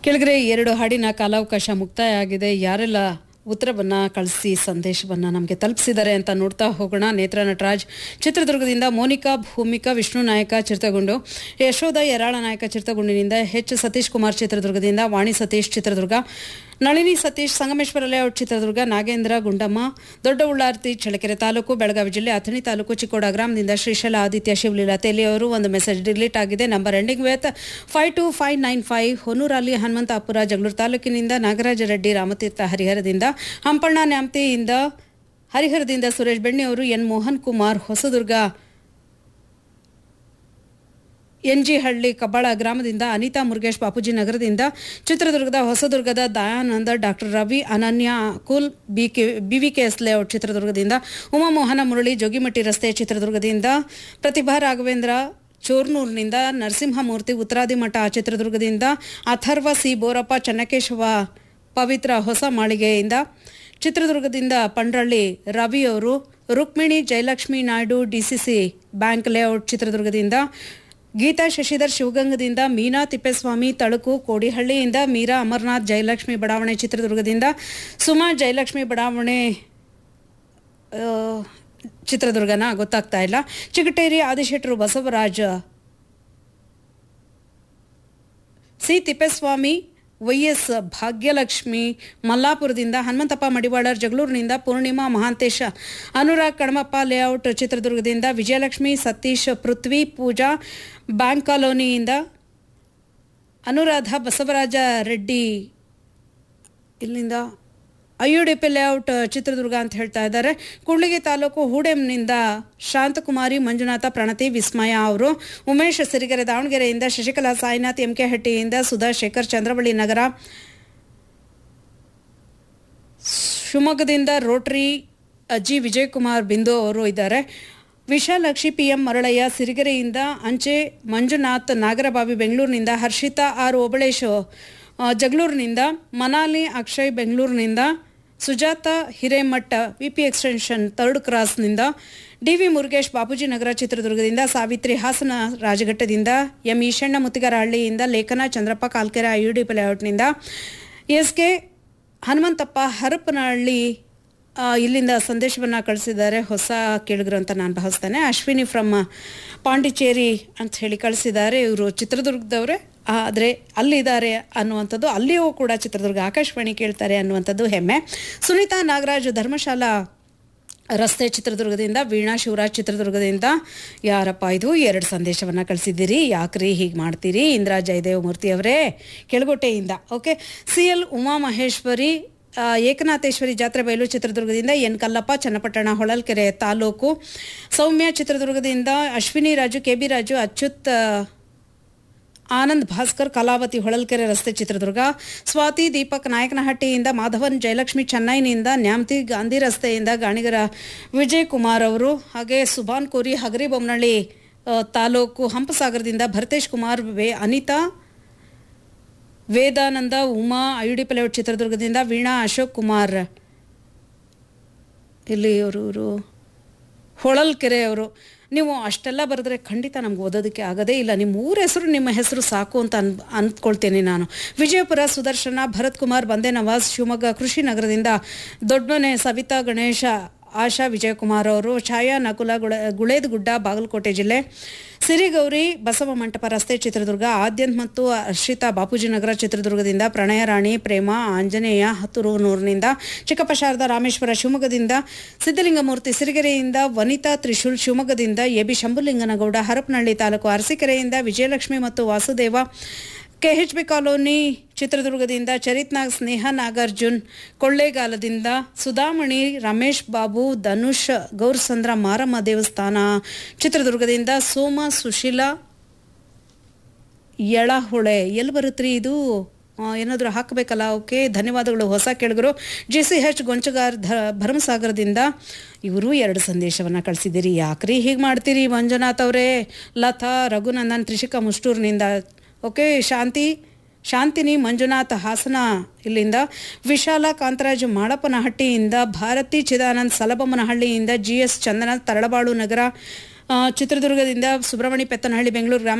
ಕೆಳಗರೆ ಎರಡು ಹಾಡಿನ ಕಾಲಾವಕಾಶ ಮುಕ್ತಾಯ ಆಗಿದೆ ಯಾರೆಲ್ಲ ಉತ್ತರವನ್ನ ಕಳಿಸಿ ಸಂದೇಶವನ್ನ ನಮಗೆ ತಲುಪಿಸಿದ್ದಾರೆ ಅಂತ ನೋಡ್ತಾ ಹೋಗೋಣ ನೇತ್ರ ನಟರಾಜ್ ಚಿತ್ರದುರ್ಗದಿಂದ ಮೋನಿಕಾ ಭೂಮಿಕಾ ವಿಷ್ಣು ನಾಯಕ ಚಿತ್ರಗುಂಡು ಯಶೋಧ ಯರಾಳ ನಾಯಕ ಚಿತ್ರಗುಂಡಿನಿಂದ ಎಚ್ ಸತೀಶ್ ಕುಮಾರ್ ಚಿತ್ರದುರ್ಗದಿಂದ ವಾಣಿ ಸತೀಶ್ ಚಿತ್ರದುರ್ಗ ನಳಿನಿ ಸತೀಶ್ ಸಂಗಮೇಶ್ವರ ಲೇಔಟ್ ಚಿತ್ರದುರ್ಗ ನಾಗೇಂದ್ರ ಗುಂಡಮ್ಮ ದೊಡ್ಡ ಉಳ್ಳಾರ್ತಿ ಚಳ್ಳಕೆರೆ ತಾಲೂಕು ಬೆಳಗಾವಿ ಜಿಲ್ಲೆ ಅಥಣಿ ತಾಲೂಕು ಚಿಕ್ಕೋಡ ಗ್ರಾಮದಿಂದ ಶ್ರೀಶೈಲ ಆದಿತ್ಯ ಶಿವಲೀಲಾ ತೇಲಿ ಅವರು ಒಂದು ಮೆಸೇಜ್ ಡಿಲೀಟ್ ಆಗಿದೆ number ending with five two five nine five ಹೊನ್ನೂರಲ್ಲಿ ಹನುಮಂತಾಪುರ ಜಗಳೂರು ತಾಲೂಕಿನಿಂದ ನಾಗರಾಜ ರೆಡ್ಡಿ ರಾಮತೀರ್ಥ ಹರಿಹರದಿಂದ ಹಂಪಣ್ಣ ನ್ಯಾಮತಿಯಿಂದ ಹರಿಹರದಿಂದ ಸುರೇಶ್ ಬೆಣ್ಣೆ ಅವರು ಎನ್ ಮೋಹನ್ ಕುಮಾರ್ ಹೊಸದುರ್ಗ ಎನ್ಜಿಹಳ್ಳಿ ಕಬ್ಬಾಳ ಗ್ರಾಮದಿಂದ ಅನಿತಾ ಮುರುಗೇಶ್ ಬಾಪೂಜಿ ನಗರದಿಂದ ಚಿತ್ರದುರ್ಗದ ಹೊಸದುರ್ಗದ ದಯಾನಂದ ಡಾಕ್ಟರ್ ರವಿ ಅನನ್ಯ ಕುಲ್ ಬಿಕೆ ಬಿವಿಕೆಎಸ್ ಲೇಔಟ್ ಚಿತ್ರದುರ್ಗದಿಂದ ಉಮಾಮೋಹನ ಮುರಳಿ ಜೋಗಿಮಟ್ಟಿ ರಸ್ತೆ ಚಿತ್ರದುರ್ಗದಿಂದ ಪ್ರತಿಭಾ ರಾಘವೇಂದ್ರ ಚೋರ್ನೂರಿನಿಂದ ನರಸಿಂಹಮೂರ್ತಿ ಉತ್ತರಾದಿಮಠ ಚಿತ್ರದುರ್ಗದಿಂದ ಅಥರ್ವ ಸಿ ಬೋರಪ್ಪ ಚನ್ನಕೇಶವ ಪವಿತ್ರ ಹೊಸ ಮಾಳಿಗೆಯಿಂದ ಚಿತ್ರದುರ್ಗದಿಂದ ಪಂಡ್ರಳ್ಳಿ ರವಿಯವರು Rukmini Jayalakshmi Naidu DCC bank layout ಚಿತ್ರದುರ್ಗದಿಂದ ಗೀತಾ ಶಶಿಧರ್ ಶಿವಗಂಗದಿಂದ ಮೀನಾ ತಿಪ್ಪೇಸ್ವಾಮಿ ತಳುಕು ಕೋಡಿಹಳ್ಳಿಯಿಂದ ಮೀರಾ ಅಮರ್ನಾಥ್ ಜಯಲಕ್ಷ್ಮಿ ಬಡಾವಣೆ ಚಿತ್ರದುರ್ಗದಿಂದ ಸುಮಾ ಜಯಲಕ್ಷ್ಮಿ ಬಡಾವಣೆ ಆ, ಚಿತ್ರದುರ್ಗನ ಗೊತ್ತಾಗ್ತಾ ಇಲ್ಲ ಚಿಗಟೇರಿ ಆದಿಶೆಟ್ಟರು ಬಸವರಾಜ ಸಿ ತಿಪ್ಪೇಸ್ವಾಮಿ ವೈಎಸ್ ಭಾಗ್ಯಲಕ್ಷ್ಮಿ ಮಲ್ಲಾಪುರದಿಂದ ಹನುಮಂತಪ್ಪ ಮಡಿವಾಳರ್ ಜಗಳೂರಿನಿಂದ ಪೂರ್ಣಿಮಾ ಮಹಾಂತೇಶ ಅನುರಾಗ್ ಕಣಮಪ್ಪ ಲೇಔಟ್ ಚಿತ್ರದುರ್ಗದಿಂದ ವಿಜಯಲಕ್ಷ್ಮಿ ಸತೀಶ್ ಪೃಥ್ವಿ ಪೂಜಾ ಬ್ಯಾಂಕ್ ಕಾಲೋನಿಯಿಂದ ಅನುರಾಧ ಬಸವರಾಜ ರೆಡ್ಡಿ ಇಲ್ಲಿಂದ ಐಯುಡಿಪಿ ಲೇಔಟ್ ಚಿತ್ರದುರ್ಗ ಅಂತ ಹೇಳ್ತಾ ಇದ್ದಾರೆ ಕೂಡ್ಲಿಗಿ ತಾಲೂಕು ಹೂಡೆಂನಿಂದ ಶಾಂತಕುಮಾರಿ ಮಂಜುನಾಥ ಪ್ರಣತಿ ವಿಸ್ಮಯ ಅವರು ಉಮೇಶ್ ಸಿರಿಗೆರೆ ದಾವಣಗೆರೆಯಿಂದ ಶಶಿಕಲಾ ಸಾಯಿನಾಥ್ ಎಂ ಕೆ ಹಟ್ಟಿಯಿಂದ ಸುಧಾ ಶೇಖರ್ ಚಂದ್ರವಳ್ಳಿ ನಗರ ಶಿವಮೊಗ್ಗದಿಂದ ರೋಟರಿ ಅಜ್ಜಿ ವಿಜಯಕುಮಾರ್ ಬಿಂದು ಅವರು ಇದ್ದಾರೆ ವಿಶಾಲಾಕ್ಷಿ ಪಿ ಎಂ ಮರಳಯ್ಯ ಸಿರಿಗೆರೆಯಿಂದ ಅಂಚೆ ಮಂಜುನಾಥ್ ನಾಗರಬಾವಿ ಬೆಂಗಳೂರಿನಿಂದ ಹರ್ಷಿತಾ ಆರ್ ಓಬಳೇಶ್ ಆ, ಜಗಳೂರಿನಿಂದ ಮನಾಲಿ ಅಕ್ಷಯ್ ಬೆಂಗಳೂರಿನಿಂದ Sujatha Hiremath VP extension third ಕ್ರಾಸ್ನಿಂದ ಡಿ ವಿ ಮುರುಗೇಶ್ ಬಾಪೂಜಿ ನಗರ ಚಿತ್ರದುರ್ಗದಿಂದ ಸಾವಿತ್ರಿ ಹಾಸನ ರಾಜಘಟ್ಟದಿಂದ ಎಂ ಈಶಣ್ಣ ಮುತ್ತಿಗರಹಳ್ಳಿಯಿಂದ ಲೇಖನ ಚಂದ್ರಪ್ಪ ಕಾಲ್ಕೆರೆ ಐಯುಡಿ ಲೇಔಟ್ನಿಂದ ಎಸ್ ಕೆ ಹನುಮಂತಪ್ಪ ಹರಪನಹಳ್ಳಿ ಆ, ಇಲ್ಲಿಂದ ಸಂದೇಶವನ್ನು ಕಳಿಸಿದ್ದಾರೆ ಹೊಸ ಕೇಳಿದ್ರು ಅಂತ ನಾನು ಭಾವಿಸ್ತೇನೆ ಅಶ್ವಿನಿ ಫ್ರಮ್ ಪಾಂಡಿಚೇರಿ ಅಂತ ಹೇಳಿ ಕಳಿಸಿದ್ದಾರೆ ಇವರು ಚಿತ್ರದುರ್ಗದವರೇ ಆದರೆ ಅಲ್ಲಿದ್ದಾರೆ ಅನ್ನುವಂಥದ್ದು ಅಲ್ಲಿಯೂ ಕೂಡ ಚಿತ್ರದುರ್ಗ ಆಕಾಶವಾಣಿ ಕೇಳ್ತಾರೆ ಅನ್ನುವಂಥದ್ದು ಹೆಮ್ಮೆ ಸುನೀತಾ ನಾಗರಾಜ್ ಧರ್ಮಶಾಲಾ ರಸ್ತೆ ಚಿತ್ರದುರ್ಗದಿಂದ ವೀಣಾ ಶಿವರಾಜ್ ಚಿತ್ರದುರ್ಗದಿಂದ ಯಾರಪ್ಪ ಇದು ಎರಡು ಸಂದೇಶವನ್ನು ಕಳಿಸಿದ್ದೀರಿ ಯಾಕ್ರಿ ಹೀಗೆ ಮಾಡ್ತೀರಿ ಇಂದಿರಾ ಜಯದೇವ ಮೂರ್ತಿ ಅವರೇ ಕೆಳಗೋಟೆಯಿಂದ okay C L Uma Maheshwari ಆ, ಏಕನಾಥೇಶ್ವರಿ ಜಾತ್ರೆ ಬಯಲು ಚಿತ್ರದುರ್ಗದಿಂದ ಎನ್ ಕಲ್ಲಪ್ಪ ಚನ್ನಪಟ್ಟಣ ಹೊಳಲ್ಕೆರೆ ತಾಲೂಕು ಸೌಮ್ಯ ಚಿತ್ರದುರ್ಗದಿಂದ ಅಶ್ವಿನಿ ರಾಜು ಕೆ ಬಿ ರಾಜು ಅಚ್ಯುತ್ ಆ, ಆನಂದ್ ಭಾಸ್ಕರ್ ಕಲಾವತಿ ಹೊಳಲ್ಕೆರೆ ರಸ್ತೆ ಚಿತ್ರದುರ್ಗ ಸ್ವಾತಿ ದೀಪಕ್ ನಾಯಕನಹಟ್ಟಿಯಿಂದ ಮಾಧವನ್ ಜಯಲಕ್ಷ್ಮಿ ಚೆನ್ನೈನಿಂದ ನ್ಯಾಮತಿ ಗಾಂಧಿ ರಸ್ತೆಯಿಂದ ಗಾಣಿಗರ ವಿಜಯ್ ಕುಮಾರ್ ಅವರು ಹಾಗೆ ಸುಭಾನ್ ಕೋರಿ ಹಗರಿಬೊಮ್ಮನಹಳ್ಳಿ ಆ, ತಾಲೂಕು ಹಂಪಸಾಗರದಿಂದ ಭರತೇಶ್ ಕುಮಾರ್ ವೇ ಅನಿತಾ ವೇದಾನಂದ ಉಮಾ ಐಡಿ ಪಲೇಔಟ್ ಚಿತ್ರದುರ್ಗದಿಂದ ವೀಣಾ ಅಶೋಕ್ ಕುಮಾರ್ ಇಲ್ಲಿ ಅವರು ಇವರು ಹೊಳಲ್ಕೆರೆ ಅವರು ನೀವು ಅಷ್ಟೆಲ್ಲ ಬರೆದ್ರೆ ಖಂಡಿತ ನಮ್ಗೆ ಓದೋದಕ್ಕೆ ಆಗೋದೇ ಇಲ್ಲ ನಿಮ್ಮ ಊರ ಹೆಸರು ನಿಮ್ಮ ಹೆಸರು ಸಾಕು ಅಂತ ಅನ್ ಅಂದ್ಕೊಳ್ತೇನೆ ನಾನು ವಿಜಯಪುರ ಸುದರ್ಶನ ಭರತ್ ಕುಮಾರ್ ಬಂದೆ ನವಾಜ್ ಶಿವಮೊಗ್ಗ ಕೃಷಿ ನಗರದಿಂದ ದೊಡ್ಡಮನೆ ಸವಿತಾ ಗಣೇಶ ಆಶಾ ವಿಜಯಕುಮಾರ್ ಅವರು ಛಾಯಾ ನಕುಲ ಗುಳ ಗುಳೇದಗುಡ್ಡ ಬಾಗಲಕೋಟೆ ಜಿಲ್ಲೆ ಸಿರಿಗೌರಿ ಬಸವ ಮಂಟಪ ರಸ್ತೆ ಚಿತ್ರದುರ್ಗ ಆದ್ಯಂತ್ ಮತ್ತು ಹರ್ಷಿತಾ ಬಾಪೂಜಿ ನಗರ ಚಿತ್ರದುರ್ಗದಿಂದ ಪ್ರಣಯ ರಾಣಿ ಪ್ರೇಮ ಆಂಜನೇಯ ಹತ್ತುರುನೂರಿನಿಂದ ಚಿಕ್ಕಪ್ಪ ಶಾರದಾ ರಾಮೇಶ್ವರ ಶಿವಮೊಗ್ಗದಿಂದ ಸಿದ್ದಲಿಂಗಮೂರ್ತಿ ಸಿರಿಗೆರೆಯಿಂದ ವನಿತಾ ತ್ರಿಶೂಲ್ ಶಿವಮೊಗ್ಗದಿಂದ ಎ ಬಿ ಶಂಭುಲಿಂಗನಗೌಡ ಹರಪನಹಳ್ಳಿ ತಾಲೂಕು ಅರಸೀಕೆರೆಯಿಂದ ವಿಜಯಲಕ್ಷ್ಮಿ ಮತ್ತು ವಾಸುದೇವ ಕೆಎಚ್ ಬಿ ಕಾಲೋನಿ ಚಿತ್ರದುರ್ಗದಿಂದ ಚರಿತ್ ನಾಗ್ ಸ್ನೇಹ ನಾಗಾರ್ಜುನ್ ಕೊಳ್ಳೇಗಾಲದಿಂದ ಸುಧಾಮಣಿ ರಮೇಶ್ ಬಾಬು ಧನುಷ್ ಗೌರಸಂದ್ರ ಮಾರಮ್ಮ ದೇವಸ್ಥಾನ ಚಿತ್ರದುರ್ಗದಿಂದ ಸೋಮ ಸುಶೀಲಾ ಎಳಹೊಳೆ ಎಲ್ಲಿ ಬರುತ್ತ್ರಿ ಇದು ಆ, ಏನಾದರೂ ಹಾಕಬೇಕಲ್ಲ ಓಕೆ ಧನ್ಯವಾದಗಳು ಹೊಸ ಕೆಳಗರು ಜೆ ಸಿ ಹೆಚ್ ಗೊಂಚಗಾರ್ ಧ ಭರಮಸಾಗರದಿಂದ ಇವರು ಎರಡು ಸಂದೇಶವನ್ನು ಕಳಿಸಿದ್ದೀರಿ ಯಾಕ್ರಿ ಹೀಗೆ ಮಾಡ್ತೀರಿ ಮಂಜುನಾಥ್ ಅವರೇ ಲತಾ ರಘುನಂದನ್ ತ್ರಿಷಿಕಾ ಮುಷ್ಟೂರಿನಿಂದ ಓಕೆ ಶಾಂತಿ ಶಾಂತಿನಿ ಮಂಜುನಾಥ್ ಹಾಸನ ಇಲ್ಲಿಂದ ವಿಶಾಲ ಕಾಂತರಾಜ್ ಮಾಳಪ್ಪನಹಟ್ಟಿಯಿಂದ ಭಾರತಿ ಚಿದಾನಂದ್ ಸಲಬಮ್ಮನಹಳ್ಳಿಯಿಂದ ಜಿ ಎಸ್ ಚಂದನ ತರಳಬಾಳು ನಗರ ಆ, ಚಿತ್ರದುರ್ಗದಿಂದ ಸುಬ್ರಹ್ಮಣ್ಯ ಪೆತ್ತನಹಳ್ಳಿ ಬೆಂಗಳೂರು ಗ್ರಾಮ